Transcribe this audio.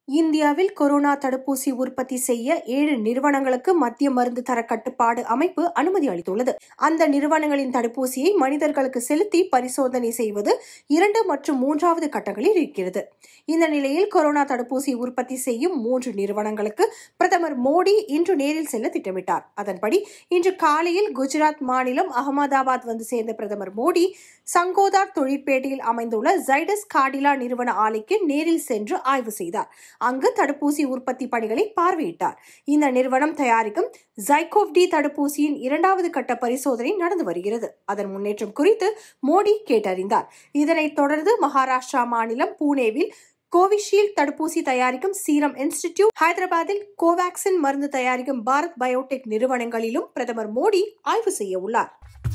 இந்தியாவில் கொரோனா தடுப்பூசி உற்பத்தி செய்ய ஏழு நிறுவனங்களுக்கு மத்திய மருந்து தர கட்டுப்பாடு அமைப்பு அனுமதி அளித்துள்ளது அந்த நிறுவனங்களின் தடுப்பூசியை மனிதர்களுக்கு செலுத்தி பரிசோதனை செய்வது இரண்டு மற்றும் மூன்றாவது கட்டங்களில் இருக்கிறது இந்த நிலையில் கொரோனா தடுப்பூசி உற்பத்தி செய்யும் மூன்று நிறுவனங்களுக்கு பிரதமர் மோடி இன்று நேரில் செல்ல திட்டமிட்டார் அதன்படி இன்று காலையில் குஜராத் மாநிலம் அகமதாபாத் வந்து சேர்ந்த பிரதமர் மோடி சங்கோதார் தொழிற்பேட்டையில் அமைந்துள்ள ஜைடஸ் காடிலா நிறுவன ஆலைக்கு நேரில் சென்று ஆய்வு செய்தார் அங்கு தடுப்பூசி உற்பத்தி பணிகளை பார்வையிட்டார் இந்த நிறுவனம் தயாரிக்கும் ஜைகோவ் டி தடுப்பூசியின் இரண்டாவது கட்ட பரிசோதனை நடந்து வருகிறது அதன் முன்னேற்றம் குறித்து மோடி கேட்டறிந்தார் இதனைத் தொடர்ந்து மகாராஷ்டிரா மாநிலம் பூனேவில் கோவிஷீல்டு தடுப்பூசி தயாரிக்கும் சீரம் இன்ஸ்டிடியூட் ஹைதராபாத்தில் கோவாக்சின் மருந்து தயாரிக்கும் பாரத் பயோடெக் நிறுவனங்களிலும் பிரதமர் மோடி ஆய்வு செய்ய உள்ளார்